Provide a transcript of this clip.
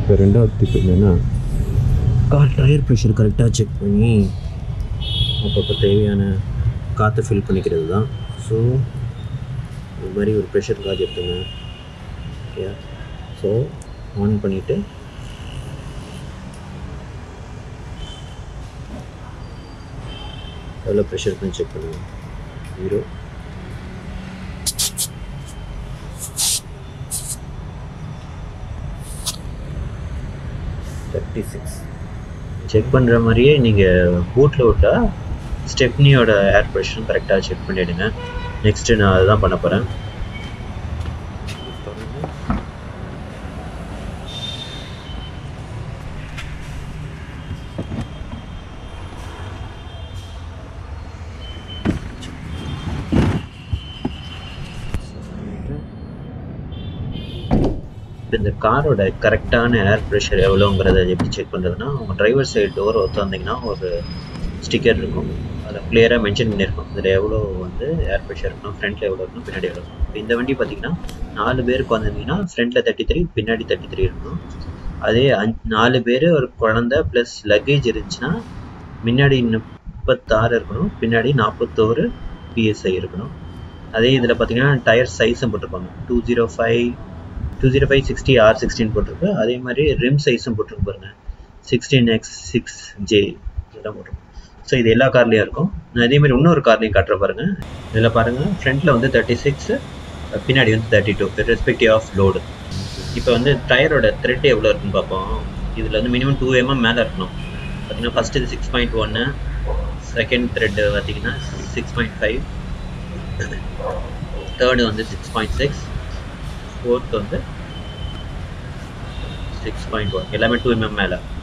இப்போ ரெண்டாவது டிப் என்னென்னா கார் டயர் ப்ரெஷர் கரெக்டாக செக் பண்ணி அப்பப்போ தேவையான காற்றை ஃபில் பண்ணிக்கிறது தான் ஸோ இது மாதிரி ஒரு ப்ரெஷர் காஜ் எடுத்துங்க ஓகே ஸோ ஆன் பண்ணிவிட்டு எவ்வளோ ப்ரெஷர் இருக்குன்னு செக் பண்ணுங்கள் ஜீரோ தேர்ட்டி சிக்ஸ் செக் பண்ணுற மாதிரியே நீங்கள் பூட்டில் விட்டால் ஸ்டெப்னியோட ஏர் ப்ரெஷரும் கரெக்டாக செக் பண்ணிவிடுங்க நெக்ஸ்ட்டு நான் அதுதான் பண்ண போகிறேன் இந்த காரோட கரெக்டான ஏர் ப்ரெஷர் எவ்வளோங்கிறத எப்படி செக் பண்ணுறதுன்னா உங்கள் டிரைவர் சைடு டோர் வந்திங்கன்னா ஒரு ஸ்டிக்கர் இருக்கும் அதில் கிளியராக மென்ஷன் பண்ணியிருக்கோம் இதில் எவ்வளோ வந்து ஏர் ப்ரெஷர் இருக்கணும் ஃப்ரண்ட்டில் எவ்வளோ இருக்கணும் பின்னாடி எவ்வளோ இருக்கணும் இப்போ இந்த வண்டி பார்த்தீங்கன்னா நாலு பேருக்கு வந்திருந்தீங்கன்னா ஃப்ரண்ட்டில் தேர்ட்டி த்ரீ பின்னாடி தேர்ட்டி த்ரீ இருக்கணும் அதே அஞ் நாலு பேர் ஒரு குழந்த ப்ளஸ் லக்கேஜ் இருந்துச்சுன்னா முன்னாடி முப்பத்தாறு இருக்கணும் பின்னாடி நாற்பத்தோரு பிஎஸ்ஐ இருக்கணும் அதே இதில் பார்த்தீங்கன்னா டயர் சைஸும் போட்டிருப்பாங்க two zero five two zero five sixty R sixteen போட்டிருக்கு அதே மாதிரி ரிம் சைஸும் போட்டிருக்கு பாருங்க சிக்ஸ்டீன் எக்ஸ் சிக்ஸ் ஜே இதெல்லாம் போட்டிருக்கும் ஸோ இது எல்லா கார்லேயும் இருக்கும் நான் அதே மாதிரி இன்னொரு கார்லையும் காட்டுற பாருங்க இதில் பாருங்க ஃப்ரண்ட்டில் வந்து தேர்ட்டி சிக்ஸ் பின்னாடி வந்து thirty two respective of load இப்போ வந்து டயரோட த்ரெட் எவ்வளோ இருக்குன்னு பார்ப்போம் இதில் வந்து மினிமம் டூ எம்எம் மேலே இருக்கணும் பார்த்தீங்கன்னா ஃபஸ்ட் இது சிக்ஸ் பாயிண்ட் ஒன்று செகண்ட் த்ரெட்டு பார்த்தீங்கன்னா சிக்ஸ் பாயிண்ட் ஃபைவ் தேர்டு வந்து சிக்ஸ் பாயிண்ட் சிக்ஸ் ஃபோர்த் வந்து சிக்ஸ் பாயிண்ட் ஒன் எல்லாமே டூ எம்எம் மேலே